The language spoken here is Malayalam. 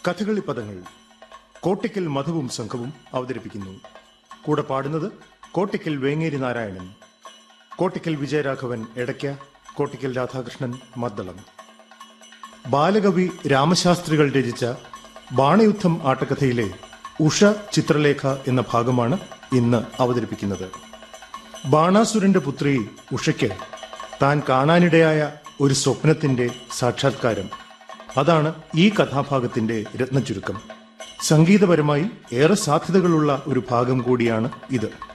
കഥകളി പദങ്ങൾ കോട്ടിക്കൽ മധുവും സംഘവും അവതരിപ്പിക്കുന്നു കൂടെ പാടുന്നത് കോട്ടിക്കൽ വേങ്ങേരി നാരായണൻ കോട്ടിക്കൽ വിജയരാഘവൻ എടയ്ക്ക കോട്ടിക്കൽ രാധാകൃഷ്ണൻ മദ്ദളം ബാലകവി രാമശാസ്ത്രികൾ രചിച്ച ബാണയുദ്ധം ആട്ടക്കഥയിലെ ഉഷ ചിത്രലേഖ എന്ന ഭാഗമാണ് ഇന്ന് അവതരിപ്പിക്കുന്നത് ബാണാസുരന്റെ പുത്രി ഉഷയ്ക്ക് താൻ കാണാനിടയായ ഒരു സ്വപ്നത്തിന്റെ സാക്ഷാത്കാരം അതാണ് ഈ കഥാഭാഗത്തിന്റെ രത്നചുരുക്കം സംഗീതപരമായി ഏറെ സാധ്യതകളുള്ള ഒരു ഭാഗം കൂടിയാണ് ഇത്